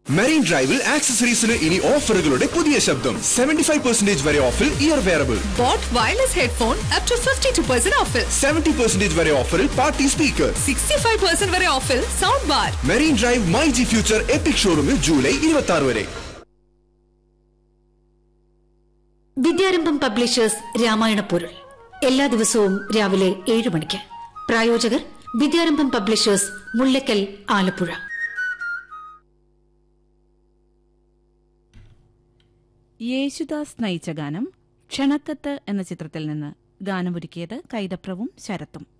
marine ഡ്രൈവിൽ ആക്സസറീസിന് ഇനി ഓഫറുകളുടെ പുതിയ ശബ്ദം സെവന്റി ഫൈവ് പെർസെന്റേജ് വരെ ഓഫിൽ ear wearable Boat wireless headphone up to fifty to percent ഓഫിൽ സെവന്റി പെർസെന്റേജ് വരെ ഓഫറിൽ party speaker sixty five percent വരെ ഓഫിൽ sound bar Marine Drive My G Future Epic ഷോറൂമിൽ ജൂലൈ ഇരുപത്തി ആറ് വരെ വിദ്യാരംഭം പബ്ലിഷേഴ്സ് രാമായണ പൊരുൾ എല്ലാ ദിവസവും രാവിലെ ഏഴ് മണിക്ക് പ്രായോജകർ വിദ്യാരംഭം പബ്ലിഷേഴ്സ് മുല്ലക്കൽ ആലപ്പുഴ യേശുദാസ് നയിച്ച ഗാനം ക്ഷണക്കത്ത് എന്ന ചിത്രത്തിൽ നിന്ന് ഗാനമൊരുക്കിയത് കൈതപ്രവും ശരത്തും